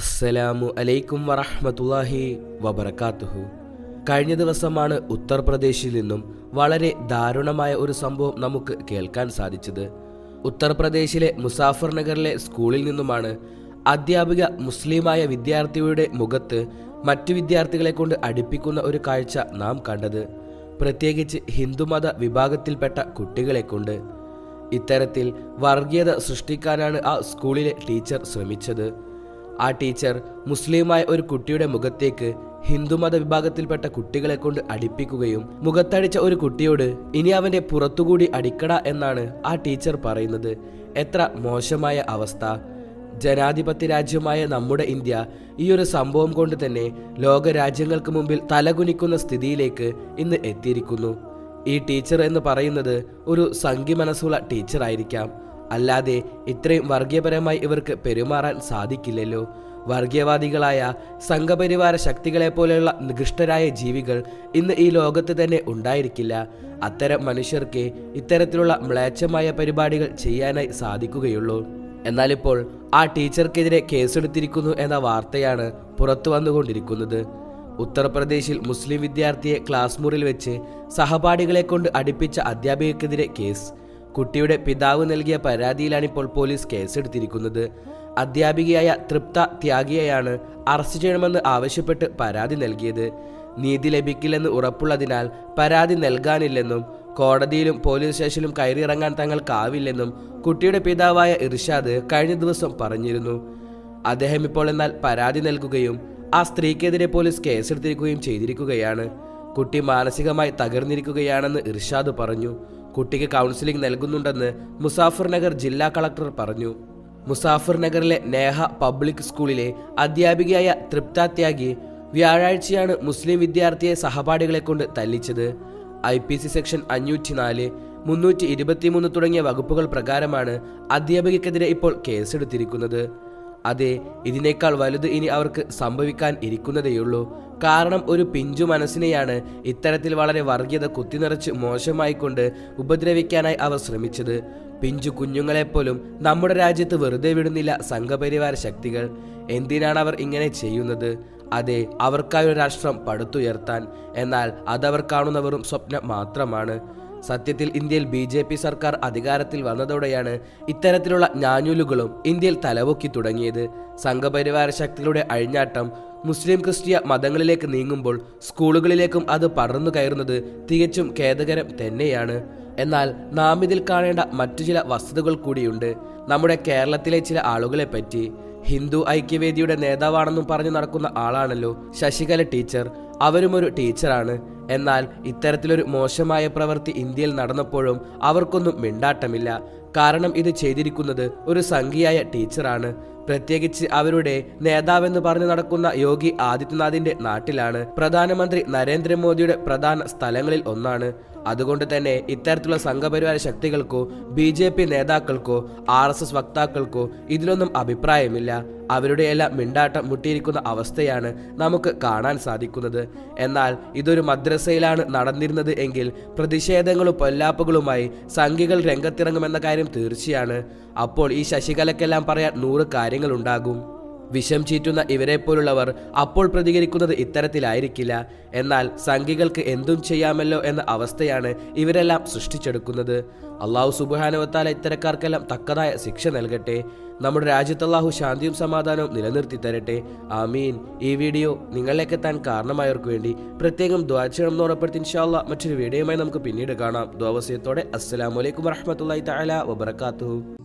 അസ്സലാമു അലൈക്കും വറഹ്മത്തുള്ളാഹി വബറകാതുഹു കഴിഞ്ഞ ദിവസമാണ് ഉത്തർപ്രദേശിൽ നിന്നും വളരെ ദാരുണമായ ഒരു സംഭവം നമുക്ക് കേൾക്കാൻ സാധിച്ചത് ഉത്തർപ്രദേശിലെ മുസാഫർ നഗറിലെ സ്കൂളിൽ നിന്നുമാണ് അധ്യാപിക മുസ്ലിമായ വിദ്യാർത്ഥിയുടെ മുഖത്ത് മറ്റു വിദ്യാർത്ഥികളെ കൊണ്ട് അടുപ്പിക്കുന്ന ഒരു കാഴ്ച നാം കണ്ടത് പ്രത്യേകിച്ച് ഹിന്ദുമത വിഭാഗത്തിൽപ്പെട്ട കുട്ടികളെ കൊണ്ട് ഇത്തരത്തിൽ വർഗീയത സൃഷ്ടിക്കാനാണ് ആ സ്കൂളിലെ ടീച്ചർ ശ്രമിച്ചത് ആ ടീച്ചർ മുസ്ലിമായ ഒരു കുട്ടിയുടെ മുഖത്തേക്ക് ഹിന്ദുമത വിഭാഗത്തിൽപ്പെട്ട കുട്ടികളെ കൊണ്ട് അടിപ്പിക്കുകയും മുഖത്തടിച്ച ഒരു കുട്ടിയോട് ഇനി അവന്റെ പുറത്തുകൂടി അടിക്കട എന്നാണ് ആ ടീച്ചർ പറയുന്നത് എത്ര മോശമായ അവസ്ഥ ജനാധിപത്യ രാജ്യമായ നമ്മുടെ ഇന്ത്യ ഈ ഒരു സംഭവം കൊണ്ട് തന്നെ ലോക രാജ്യങ്ങൾക്ക് മുമ്പിൽ തലകുനിക്കുന്ന സ്ഥിതിയിലേക്ക് ഇന്ന് എത്തിയിരിക്കുന്നു ഈ ടീച്ചർ എന്ന് പറയുന്നത് ഒരു സംഖ്യ മനസ്സുള്ള ടീച്ചറായിരിക്കാം അല്ലാതെ ഇത്രയും വർഗീയപരമായി ഇവർക്ക് പെരുമാറാൻ സാധിക്കില്ലല്ലോ വർഗീയവാദികളായ സംഘപരിവാര ശക്തികളെ പോലെയുള്ള നികൃഷ്ടരായ ജീവികൾ ഇന്ന് ഈ ലോകത്ത് തന്നെ ഉണ്ടായിരിക്കില്ല അത്തരം മനുഷ്യർക്ക് ഇത്തരത്തിലുള്ള മ്ലേച്ഛമായ പരിപാടികൾ ചെയ്യാനായി സാധിക്കുകയുള്ളൂ എന്നാൽ ഇപ്പോൾ ആ ടീച്ചർക്കെതിരെ കേസെടുത്തിരിക്കുന്നു എന്ന വാർത്തയാണ് പുറത്തു വന്നുകൊണ്ടിരിക്കുന്നത് ഉത്തർപ്രദേശിൽ മുസ്ലിം വിദ്യാർത്ഥിയെ ക്ലാസ് മുറിയിൽ വെച്ച് സഹപാഠികളെ കൊണ്ട് അടുപ്പിച്ച അധ്യാപികക്കെതിരെ കേസ് കുട്ടിയുടെ പിതാവ് നൽകിയ പരാതിയിലാണ് ഇപ്പോൾ പോലീസ് കേസെടുത്തിരിക്കുന്നത് അധ്യാപികയായ തൃപ്ത ത്യാഗിയെയാണ് അറസ്റ്റ് ചെയ്യണമെന്ന് ആവശ്യപ്പെട്ട് പരാതി നൽകിയത് നീതി ലഭിക്കില്ലെന്ന് ഉറപ്പുള്ളതിനാൽ പരാതി നൽകാനില്ലെന്നും കോടതിയിലും പോലീസ് സ്റ്റേഷനിലും കയറിയിറങ്ങാൻ തങ്ങൾക്കാവില്ലെന്നും കുട്ടിയുടെ പിതാവായ ഇർഷാദ് കഴിഞ്ഞ ദിവസം പറഞ്ഞിരുന്നു അദ്ദേഹം ഇപ്പോൾ എന്നാൽ പരാതി നൽകുകയും ആ സ്ത്രീക്കെതിരെ പോലീസ് കേസെടുത്തിരിക്കുകയും ചെയ്തിരിക്കുകയാണ് കുട്ടി മാനസികമായി തകർന്നിരിക്കുകയാണെന്ന് ഇർഷാദ് പറഞ്ഞു കുട്ടിക്ക് കൗൺസിലിംഗ് നൽകുന്നുണ്ടെന്ന് മുസാഫർ നഗർ ജില്ലാ കളക്ടർ പറഞ്ഞു മുസാഫർ നഗറിലെ നേഹ പബ്ലിക് സ്കൂളിലെ അധ്യാപികയായ തൃപ്ത ത്യാഗി വ്യാഴാഴ്ചയാണ് മുസ്ലിം വിദ്യാർത്ഥിയെ സഹപാഠികളെ കൊണ്ട് തല്ലിച്ചത് ഐ പി സി സെക്ഷൻ അഞ്ഞൂറ്റി നാല് മുന്നൂറ്റി ഇരുപത്തിമൂന്ന് തുടങ്ങിയ വകുപ്പുകൾ പ്രകാരമാണ് അധ്യാപികക്കെതിരെ ഇപ്പോൾ കേസെടുത്തിരിക്കുന്നത് അതെ ഇതിനേക്കാൾ വലുത് ഇനി അവർക്ക് സംഭവിക്കാൻ ഇരിക്കുന്നതേയുള്ളൂ കാരണം ഒരു പിഞ്ചു മനസ്സിനെയാണ് ഇത്തരത്തിൽ വളരെ വർഗീയത കുത്തിനിറച്ച് മോശമായിക്കൊണ്ട് ഉപദ്രവിക്കാനായി അവർ ശ്രമിച്ചത് പിഞ്ചു കുഞ്ഞുങ്ങളെപ്പോലും നമ്മുടെ രാജ്യത്ത് വെറുതെ വിടുന്നില്ല സംഘപരിവാര ശക്തികൾ എന്തിനാണ് അവർ ഇങ്ങനെ ചെയ്യുന്നത് അതെ അവർക്കായി ഒരു രാഷ്ട്രം പടുത്തുയർത്താൻ എന്നാൽ അതവർ കാണുന്ന വെറും സ്വപ്നം മാത്രമാണ് സത്യത്തിൽ ഇന്ത്യയിൽ ബി ജെ പി സർക്കാർ അധികാരത്തിൽ വന്നതോടെയാണ് ഇത്തരത്തിലുള്ള ഞാഞ്ഞൂലുകളും ഇന്ത്യയിൽ തലപൊക്കി തുടങ്ങിയത് സംഘപരിവാര ശക്തികളുടെ അഴിഞ്ഞാട്ടം മുസ്ലിം ക്രിസ്ത്യ മതങ്ങളിലേക്ക് നീങ്ങുമ്പോൾ സ്കൂളുകളിലേക്കും അത് പടർന്നു കയറുന്നത് തികച്ചും ഖേദകരം തന്നെയാണ് എന്നാൽ നാം ഇതിൽ കാണേണ്ട മറ്റു ചില വസ്തുതകൾ കൂടിയുണ്ട് നമ്മുടെ കേരളത്തിലെ ചില ആളുകളെ പറ്റി ഹിന്ദു ഐക്യവേദിയുടെ നേതാവാണെന്നും പറഞ്ഞു നടക്കുന്ന ആളാണല്ലോ ശശികല ടീച്ചർ അവരും ഒരു ടീച്ചറാണ് എന്നാൽ ഇത്തരത്തിലൊരു മോശമായ പ്രവൃത്തി ഇന്ത്യയിൽ നടന്നപ്പോഴും അവർക്കൊന്നും മിണ്ടാട്ടമില്ല കാരണം ഇത് ചെയ്തിരിക്കുന്നത് ഒരു സംഘിയായ ടീച്ചറാണ് പ്രത്യേകിച്ച് അവരുടെ നേതാവെന്ന് പറഞ്ഞു നടക്കുന്ന യോഗി ആദിത്യനാഥിന്റെ നാട്ടിലാണ് പ്രധാനമന്ത്രി നരേന്ദ്രമോദിയുടെ പ്രധാന സ്ഥലങ്ങളിൽ ഒന്നാണ് അതുകൊണ്ട് തന്നെ ഇത്തരത്തിലുള്ള സംഘപരിവാര ശക്തികൾക്കോ ബി ജെ പി നേതാക്കൾക്കോ ആർ എസ് എസ് വക്താക്കൾക്കോ ഇതിലൊന്നും അഭിപ്രായമില്ല അവരുടെ എല്ലാം മിണ്ടാട്ടം മുട്ടിയിരിക്കുന്ന അവസ്ഥയാണ് നമുക്ക് കാണാൻ സാധിക്കുന്നത് എന്നാൽ ഇതൊരു മദ്രസയിലാണ് നടന്നിരുന്നത് എങ്കിൽ പ്രതിഷേധങ്ങളും പൊല്ലാപ്പുകളുമായി സംഘികൾ രംഗത്തിറങ്ങുമെന്ന കാര്യം തീർച്ചയാണ് അപ്പോൾ ഈ ശശികലക്കെല്ലാം പറയാൻ നൂറ് കാര്യങ്ങളുണ്ടാകും വിഷം ചീറ്റുന്ന ഇവരെ പോലുള്ളവർ അപ്പോൾ പ്രതികരിക്കുന്നത് ഇത്തരത്തിലായിരിക്കില്ല എന്നാൽ സംഘികൾക്ക് എന്തും ചെയ്യാമല്ലോ എന്ന അവസ്ഥയാണ് ഇവരെല്ലാം സൃഷ്ടിച്ചെടുക്കുന്നത് അള്ളാഹു സുബാനുവത്താല ഇത്തരക്കാർക്കെല്ലാം തക്കതായ ശിക്ഷ നൽകട്ടെ നമ്മുടെ രാജ്യത്ത് അള്ളാഹു ശാന്തിയും സമാധാനവും നിലനിർത്തി തരട്ടെ ആമീൻ ഈ വീഡിയോ നിങ്ങളിലേക്ക് എത്താൻ കാരണമായവർക്ക് വേണ്ടി പ്രത്യേകം ദ്വാചണം എന്ന് ഉറപ്പെടുത്തി ഇൻഷാല്ല മറ്റൊരു വീഡിയോയുമായി നമുക്ക് പിന്നീട് കാണാം ദ്വാവസ്യത്തോടെ അസ്സലാമലൈക്കും വറഹമത്തല്ലാ തല വബർക്കാത്തു